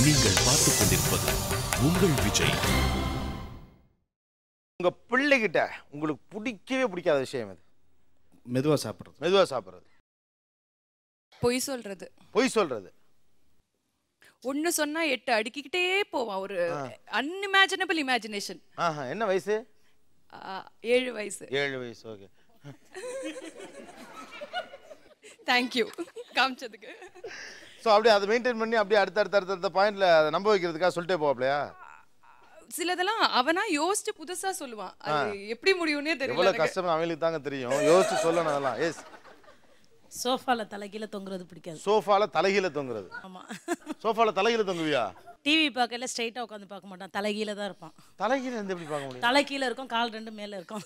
நீங்கள் பார்த்துக் கொண்டிருப்பது உங்கள் விஜய் உங்க பிள்ளைகிட்ட உங்களுக்கு பிடிக்கவே பிடிக்காத விஷயம் அது மெதுவாக சாப்பிட்றது மெதுவா சாப்பிட்றது பொய் சொல்றது பொய் சொல்றது ஒண்ணு சொன்னா எட்டு அடுக்கிக்கிட்டே போவான் ஒரு அன்இமேஜினபிள் இமேஜினேஷன் ஆஹா என்ன வயசு ஏழு வயசு ஏழு வயசு ஓகே தேங்க்யூ காமிச்சதுக்கு ஸோ அப்படியே அதை மெயின்டைன் பண்ணி அப்படியே அடுத்த அடுத்த அடுத்த அடுத்த பாயிண்ட்ல அதை நம்ப வைக்கிறதுக்காக சொல்லிட்டே போவாப்லையா சிலதெல்லாம் அவனா யோசிச்சு புதுசா சொல்லுவான் அது எப்படி முடியும்னே தெரியல எவ்வளவு எனக்கு. கஷ்டம் அவங்களுக்கு தாங்க தெரியும் யோசிச்சு சொல்லணும் அதெல்லாம் எஸ் சோஃபால தலைகீழ தொங்குறது பிடிக்காது சோஃபால தலைகீழ தொங்குறது ஆமா சோஃபால தலைகீழ தொங்குவியா டிவி பார்க்கல ஸ்ட்ரைட்டா உட்காந்து பார்க்க மாட்டான் தலைகீழ தான் இருப்பான் தலைகீழ இருந்து எப்படி பார்க்க முடியும் தலை கீழ இருக்கும் கால் ரெண்டு மேல இருக்கும்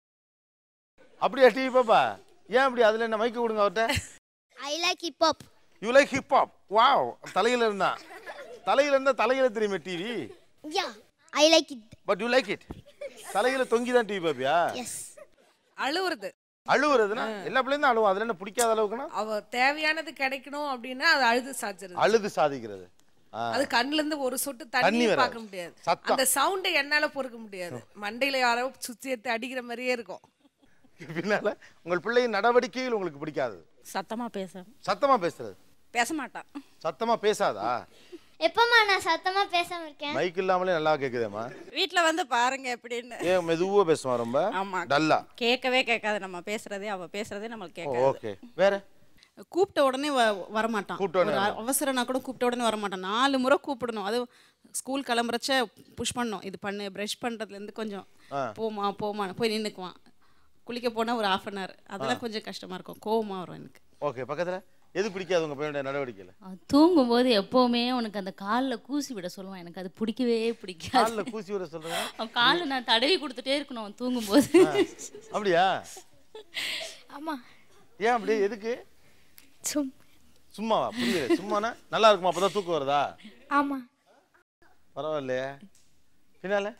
அப்படியா டிவி பாப்பா ஏன் அப்படி அதுல என்ன மைக்கு கொடுங்க அவர்கிட்ட I like hip hop you like hip hop wow தலையில இருந்தா தலையில இருந்தா தலையில தெரியுமே TV yeah I like it but you like it தலையில தொங்கி தான் டிவி பாப்பியா எஸ் அழுவுறது அழுவுறதுன்னா எல்லா பிள்ளையும் தான் அழுவும் அதுல என்ன பிடிக்காத அளவுக்குன்னா அவ தேவையானது கிடைக்கணும் அப்படின்னா அது அழுது சாச்சிருது அழுது சாதிக்கிறது ஆ. அது கண்ணுல இருந்து ஒரு சொட்டு தண்ணி தண்ணி வராது. பார்க்க முடியாது சத்தம். அந்த சவுண்டை என்னால பொறுக்க முடியாது மண்டையில யாரோ சுத்தி எடுத்து அடிக்கிற மாதிரியே இருக்கும் பின்னால உங்கள் பிள்ளையின் நடவடிக்கைகள் உங்களுக்கு பிடிக்காது சத்தமா பேச சத்தமா பேசுறது பேச மாட்டான் சத்தமா பேசாதா எப்பமா நான் சத்தமா பேசாம இருக்கேன் மைக் இல்லாமலே நல்லா கேக்குதேம்மா வீட்ல வந்து பாருங்க எப்படின்னு ஏன் மெதுவா பேசுவான் ரொம்ப ஆமா. டல்லா கேட்கவே கேட்காது நம்ம பேசுறதே அவ பேசுறதே நம்மளுக்கு கேட்காது ஓகே வேற கூப்பிட்ட உடனே வ- வரமாட்டான் கூப்பிட்ட உடனே ஒரு வரமாட்டான். அவசரம்னா கூட கூப்பிட்ட உடனே வரமாட்டான் நாலு முறை கூப்பிடணும் அது ஸ்கூல் கிளம்புறச்ச புஷ் பண்ணணும் இது பண்ணு ப்ரஷ் பண்ணுறதுலேருந்து கொஞ்சம் ஆ. போமா போமா போய் நின்றுக்குவான் குளிக்க போனால் ஒரு ஆஃப் அன் ஹவர் அதெல்லாம் கொஞ்சம் கஷ்டமாக இருக்கும் கோவமாக வரும் எனக்கு ஓகே பக்கத்துல எது பிடிக்காது உங்க பையனுடைய நடவடிக்கையில அவன் தூங்கும்போது எப்பவுமே உனக்கு அந்த காலில் கூசி விட சொல்லுவான் எனக்கு அது பிடிக்கவே பிடிக்காது கால்ல கூசி விட சொல்றேன் அவன் காலில் நான் தடவி கொடுத்துட்டே இருக்கணும் அவன் தூங்கும்போது அப்படியா ஆமா ஏன் அப்படி எதுக்கு சும் சும்மாவா புரியல சும்மானா நல்லா இருக்குமா அப்பதான் தூக்கம் வருதா ஆமா பரவாயில்லையே பின்னால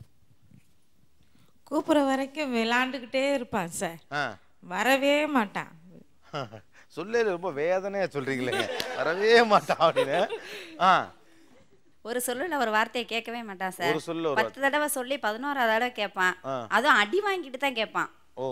கூப்பிட்ற வரைக்கும் விளாண்டுக்கிட்டே இருப்பான் சார் ஆ வரவே மாட்டான் சொல்லையில ரொம்ப வேதனையா சொல்றீங்களே வரவே மாட்டான் அப்படின்னு ஆ ஒரு சொல்லுல ஒரு வார்த்தையை கேட்கவே மாட்டான் சார் ஒரு சொல்லுல ஒரு பத்து தடவை சொல்லி பதினோரா தடவை கேட்பான் ஆ. அதுவும் அடி வாங்கிட்டு தான் கேட்பான் ஓ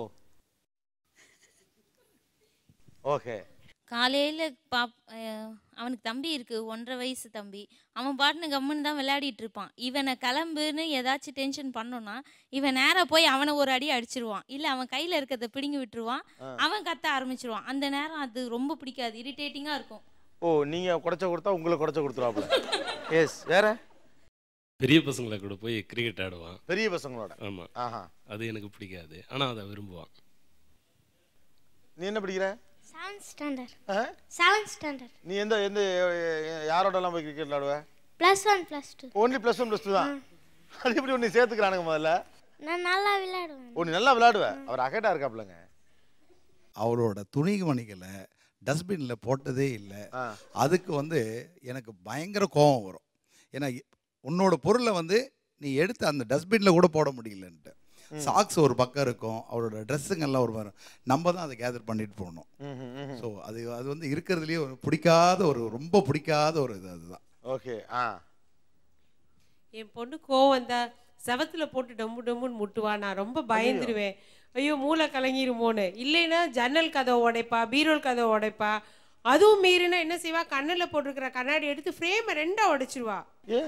ஓகே காலையில் பாப் அஹ் அவனுக்கு தம்பி இருக்கு ஒன்றரை வயசு தம்பி அவன் பாட்டுன்னு கம்முன்னு தான் விளையாடிட்டு இருப்பான் இவனை கிளம்புன்னு ஏதாச்சும் டென்ஷன் பண்ணோன்னா இவன் நேரா போய் அவனை ஒரு அடி அடிச்சிருவான் இல்லை அவன் கையில் இருக்கிறத பிடுங்கி விட்டுருவான் அவன் கத்த ஆரம்பிச்சிருவான் அந்த நேரம் அது ரொம்ப பிடிக்காது இரிட்டேட்டிங்காக இருக்கும் ஓ நீங்க குடைச்ச கொடுத்தா உங்களை குடைச்ச கொடுத்துருவாப்ல எஸ் வேற பெரிய பசங்களை கூட போய் கிரிக்கெட் ஆடுவான் பெரிய பசங்களோட ஆமா ஆஹா அது எனக்கு பிடிக்காது ஆனா அதை விரும்புவான் நீ என்ன படிக்கிற செவன்த் ஸ்டாண்டர்ட் ஆ? செவன்த் ஸ்டாண்டர்ட் நீ எந்த எந்த யாரோட எல்லாம் போய் கிரிக்கெட் விளாடுவ plus one plus two only plus one plus two தான் அது எப்படி ஒன்று சேர்த்துக்கிறானுங்க முதல்ல நான் நல்லா விளையாடுவேன் ஓ நீ நல்லா விளையாடுவ அவர் அகேட்டா இருக்காப்லங்க அவரோட துணிமணிகளை டஸ்ட்பினில் போட்டதே இல்லை ஆ. அதுக்கு வந்து எனக்கு பயங்கர கோபம் வரும் ஏன்னா இ- உன்னோட பொருளை வந்து நீ எடுத்து அந்த டஸ்ட்பினில் கூட போட முடியலன்ட்டு சாக்ஸ் ஒரு பக்கம் இருக்கும் அவரோட ட்ரெஸ்ஸுங்கெல்லாம் ஒரு வரும் நம்ம தான் அதை கேதர் பண்ணிட்டு போகணும் ஸோ அது அது வந்து இருக்கிறதுலேயே ஒரு பிடிக்காத ஒரு ரொம்ப பிடிக்காத ஒரு இது அதுதான் ஓகே ஆ என் பொண்ணு கோவம் தான் செவத்துல போட்டு டம்மு டம்முன்னு முட்டுவா நான் ரொம்ப பயந்துருவேன் ஐயோ மூளை கலங்கிருமோன்னு இல்லைன்னா ஜன்னல் கதவை உடைப்பா பீரோல் கதவை உடைப்பா அதுவும் மீறினா என்ன செய்வா கண்ணில் போட்டிருக்கிற கண்ணாடி எடுத்து ஃப்ரேமை ரெண்டா உடைச்சிருவா ஏ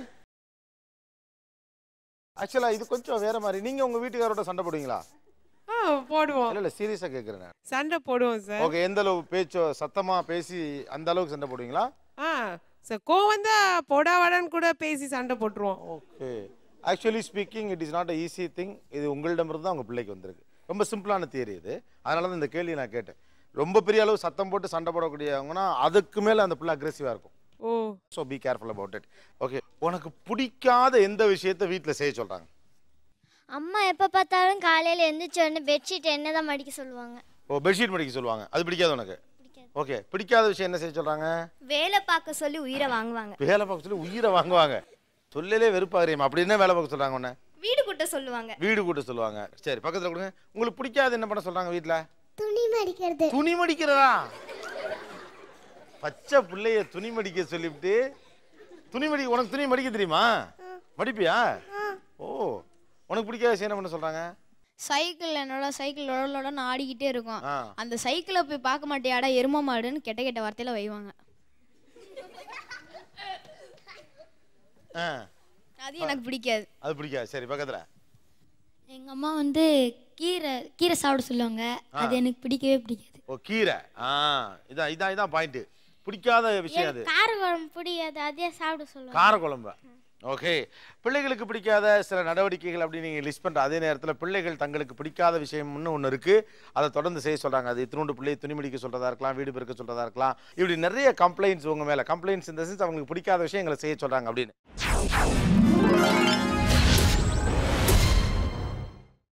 ஆக்சுவலா இது கொஞ்சம் வேற மாதிரி நீங்க உங்க வீட்டுக்காரோட சண்டை போடுவீங்களா ஆ போடுவோம் இல்ல இல்ல சீரியஸா கேக்குறேன் நான் சண்டை போடுவோம் சார் ஓகே எந்த அளவு பேச்சோ சத்தமா பேசி அந்த அளவுக்கு சண்டை போடுவீங்களா ஆ சார் கோவம் தான் போடாவாடான்னு கூட பேசி சண்டை போட்டுருவோம் okay actually speaking it is not a easy thing இது உங்களிடமிருந்து தான் உங்க பிள்ளைக்கு வந்திருக்கு ரொம்ப சிம்பிளான தியரி இது அதனால தான் இந்த கேள்வி நான் கேட்டேன் ரொம்ப பெரிய அளவு சத்தம் போட்டு சண்டை போடக்கூடியவங்கன்னா அதுக்கு மேல அந்த பிள்ளை அக்ரெசிவா இருக்கும் oh so be careful about it okay உனக்கு பிடிக்காத எந்த விஷயத்த வீட்டில் செய்ய சொல்றாங்க அம்மா எப்போ பார்த்தாலும் காலையில் எந்திரிச்ச உடனே பெட்ஷீட் என்ன தான் மடிக்க சொல்லுவாங்க ஓ பெட்ஷீட் மடிக்க சொல்லுவாங்க அது பிடிக்காது உனக்கு ஓகே பிடிக்காத விஷயம் என்ன செய்ய சொல்றாங்க வேலை பார்க்க சொல்லி உயிரை வாங்குவாங்க வேலை பார்க்க சொல்லி உயிரை வாங்குவாங்க சொல்லலே வெறுப்பாகிறீமா அப்படி என்ன வேலை பார்க்க சொல்றாங்க உன்ன வீடு கூட்ட சொல்லுவாங்க வீடு கூட்ட சொல்லுவாங்க சரி பக்கத்துல கொடுங்க உங்களுக்கு பிடிக்காது என்ன பண்ண சொல்றாங்க வீட்ல துணி மடிக்கிறது துணி மடிக்கிறதா பச்சை பிள்ளைய துணி மடிக்க சொல்லிவிட்டு துணி மடி உனக்கு துணி மடிக்க தெரியுமா மடிப்பியா ஓ உனக்கு பிடிக்காத விஷயம் என்ன பண்ண சொல்றாங்க சைக்கிள் என்னோட சைக்கிள் லொட நான் ஆடிக்கிட்டே இருக்கும் ஆ. அந்த சைக்கிளை போய் பார்க்க மாட்டியாடா எரும மாடுன்னு கெட்ட கெட்ட வார்த்தையில வைவாங்க ஆ அது எனக்கு பிடிக்காது அது பிடிக்காது சரி பக்கத்துல எங்கள் அம்மா வந்து கீரை கீரை சாப்பிட சொல்லுவாங்க அது எனக்கு பிடிக்கவே பிடிக்காது ஓ கீரை ஆ இதான் இதான் இதான் பாயிண்ட் பிடிக்காத விஷயம் அது கார குழம்பு பிடிக்காது அதே சாப்பிட சொல்லுவாங்க காரக்குழம்பு ஓகே பிள்ளைகளுக்கு பிடிக்காத சில நடவடிக்கைகள் அப்படி நீங்கள் லிஸ்ட் பண்ணுற அதே நேரத்தில் பிள்ளைகள் தங்களுக்கு பிடிக்காத விஷயம்னு ஒன்று இருக்குது அதை தொடர்ந்து செய்ய சொல்கிறாங்க அது இத்தினோண்டு பிள்ளையை துணிமடிக்க சொல்கிறதா இருக்கலாம் வீடு பெருக்க சொல்கிறதா இருக்கலாம் இப்படி நிறைய கம்ப்ளைண்ட்ஸ் உங்கள் மேலே கம்ப்ளைண்ட்ஸ் இந்த சென்ஸ் அவங்களுக்கு பிடிக்காத விஷயம் எங்களை செய்ய சொல்கிறாங்க அப்படின்னு